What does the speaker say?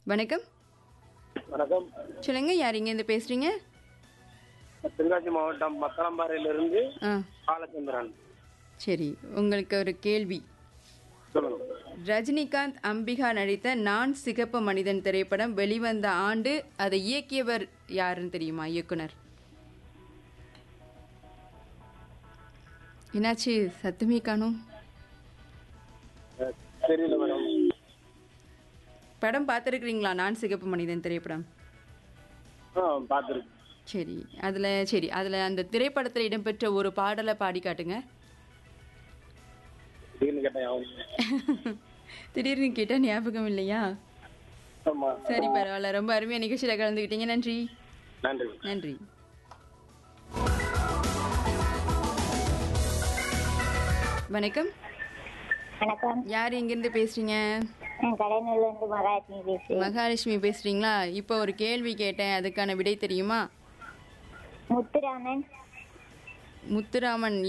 வணக்கம் வணக்கம் சொல்லுங்க யார் இங்கேருந்து பேசுறீங்க தென்காசி மாவட்டம் மக்களம்பாறையிலிருந்து ஆ பாலச்சந்திரன் சரி உங்களுக்கு ஒரு கேள்வி சொல்லுங்க ரஜினிகாந்த் அம்பிகா நடித்த நான் சிகப்பு மனிதன் திரைப்படம் வெளிவந்த ஆண்டு அதை இயக்கியவர் யாருன்னு தெரியுமா இயக்குனர் என்னாச்சு சத்துமே காணும் அஹ், தெரியல மேடம் படம் பார்த்துருக்குறீங்களா நான் சிகப்பு மனிதன் திரைப்படம் ஆ பார்த்துருக்கு சரி அதில் சரி அதில் அந்த திரைப்படத்தில் இடம்பெற்ற ஒரு பாடலை பாடி காட்டுங்க திடீர்னு கேட்டேன் அவன் திடீர்னு கேட்டால் ஞாபகம் இல்லையா ஆமா சரி பரவாயில்ல ரொம்ப அருமையாக நிகழ்ச்சியில் கலந்துக்கிட்டீங்க நன்றி நன்றி நன்றி வணக்கம் வணக்கம் யார் எங்கேருந்து பேசுறீங்க நான் கடைநூல்ல இருந்து மகாலட்சுமி பேசுறேன் மகாலட்சுமி பேசுறீங்களா இப்போ ஒரு கேள்வி கேட்டேன் அதுக்கான விடை தெரியுமா முத்துராமன் முத்துராமன்